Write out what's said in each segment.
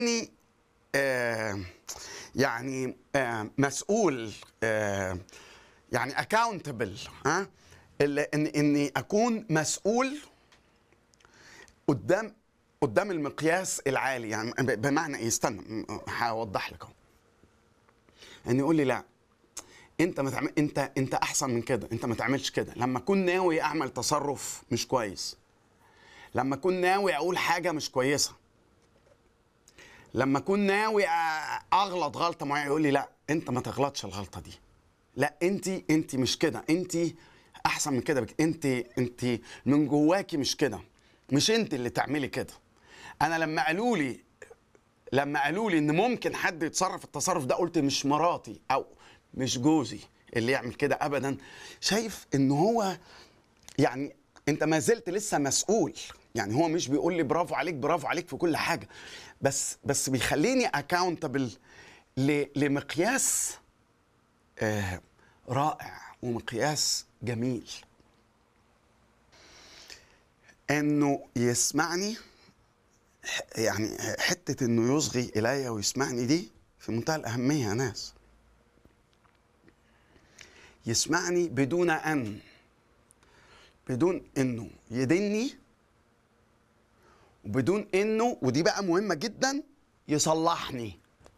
اني آه يعني آه مسؤول آه يعني اكاونتبل ها اللي- ان اني اكون مسؤول قدام قدام المقياس العالي يعني ب- بمعنى ايه استنى م- هوضح لك اهو ان يقول لي لا انت ما تعمل انت انت احسن من كده انت ما تعملش كده لما اكون ناوي اعمل تصرف مش كويس لما اكون ناوي اقول حاجه مش كويسه لما اكون ناوي أ- اغلط غلطه معينه يقول لي لا انت ما تغلطش الغلطه دي لا انت انت مش كده انت احسن من كده بك انت انت من جواكي مش كده مش انت اللي تعملي كده انا لما قالوا لي لما قالوا لي ان ممكن حد يتصرف التصرف ده قلت مش مراتي او مش جوزي اللي يعمل كده ابدا شايف ان هو يعني انت ما زلت لسه مسؤول يعني هو مش بيقول لي برافو عليك برافو عليك في كل حاجه بس بس بيخليني اكاونتبل لمقياس آه رائع ومقياس جميل انه يسمعني ح- يعني حته انه يصغي الي ويسمعني دي في منتهى الاهميه يا ناس يسمعني بدون ان بدون انه يدني وبدون انه ودي بقى مهمه جدا يصلحني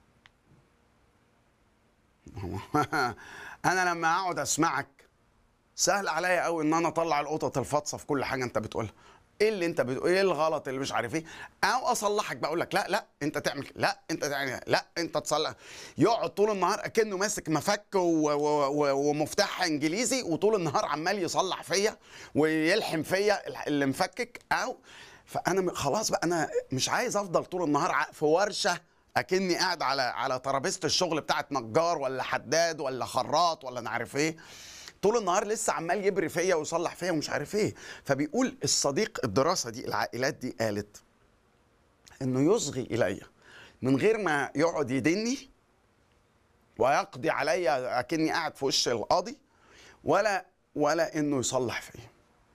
انا لما اقعد اسمعك سهل عليا قوي ان انا اطلع القطط الفاطسه في كل حاجه انت بتقولها ايه اللي انت بتقول ايه الغلط اللي مش عارف ايه او اصلحك بقول لك لا لا انت تعمل كده، لا انت تعمل لا انت تصلح يقعد طول النهار اكنه ماسك مفك و- و- و- ومفتاح انجليزي وطول النهار عمال يصلح فيا ويلحم فيا اللي مفكك او فانا م- خلاص بقى انا مش عايز افضل طول النهار ع- في ورشه اكني قاعد على على ترابيزه الشغل بتاعت نجار ولا حداد ولا خراط ولا انا عارف ايه طول النهار لسه عمال يبري فيا ويصلح فيا ومش عارف ايه فبيقول الصديق الدراسه دي العائلات دي قالت انه يصغي الي من غير ما يقعد يدني ويقضي عليا اكني قاعد في وش القاضي ولا ولا انه يصلح فيا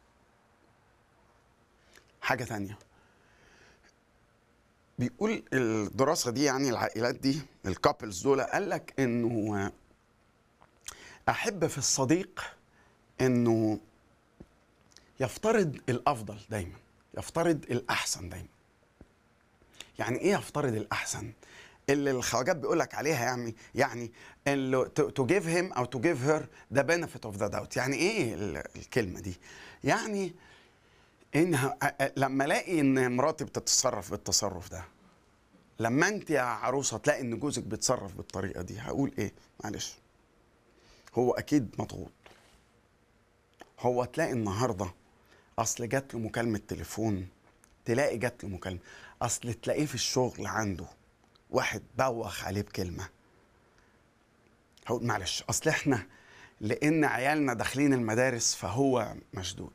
حاجه تانية بيقول الدراسه دي يعني العائلات دي الكابلز دول قال لك انه احب في الصديق انه يفترض الافضل دايما يفترض الاحسن دايما يعني ايه يفترض الاحسن اللي الخواجات بيقول لك عليها يعني يعني اللي تو جيف هيم او تو جيف هير ذا بنفيت اوف ذا داوت يعني ايه ال- الكلمه دي يعني انها أ- أ- لما الاقي ان مراتي بتتصرف بالتصرف ده لما انت يا عروسه تلاقي ان جوزك بيتصرف بالطريقه دي هقول ايه معلش هو اكيد مضغوط هو تلاقي النهارده اصل جات له مكالمه تليفون تلاقي جات له مكالمه اصل تلاقيه في الشغل عنده واحد بوخ عليه بكلمه هقول معلش اصل احنا لان عيالنا داخلين المدارس فهو مشدود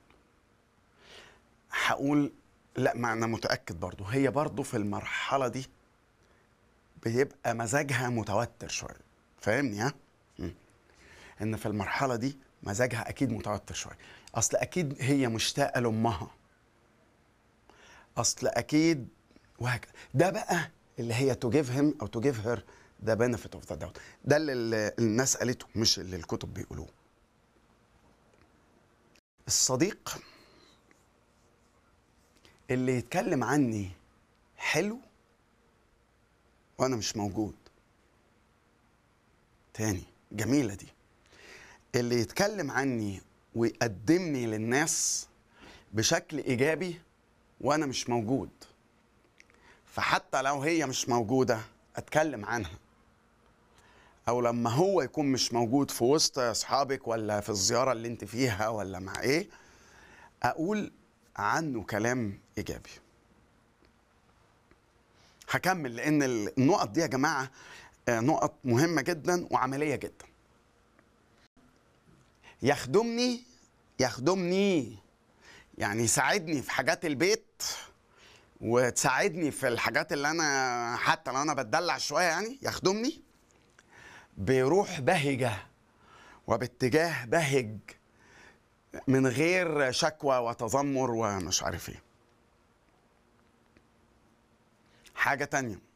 هقول لا ما انا متاكد برضو هي برضو في المرحله دي بيبقى مزاجها متوتر شويه فاهمني ها مم. ان في المرحله دي مزاجها اكيد متوتر شويه اصل اكيد هي مشتاقه لامها اصل اكيد وهكذا ده بقى اللي هي تو جيف هيم او تو جيف هير ذا بنفيت اوف ذا داوت ده اللي ال- الناس قالته مش اللي الكتب بيقولوه الصديق اللي يتكلم عني حلو وانا مش موجود تاني جميله دي اللي يتكلم عني ويقدمني للناس بشكل ايجابي وانا مش موجود فحتى لو هي مش موجوده اتكلم عنها او لما هو يكون مش موجود في وسط اصحابك ولا في الزياره اللي انت فيها ولا مع ايه اقول عنه كلام ايجابي هكمل لان النقط دي يا جماعه آه، نقط مهمه جدا وعمليه جدا يخدمني يخدمني يعني يساعدني في حاجات البيت وتساعدني في الحاجات اللي انا حتى لو انا بتدلع شويه يعني يخدمني بروح بهجه وباتجاه بهج من غير شكوى وتذمر ومش عارف ايه حاجه تانية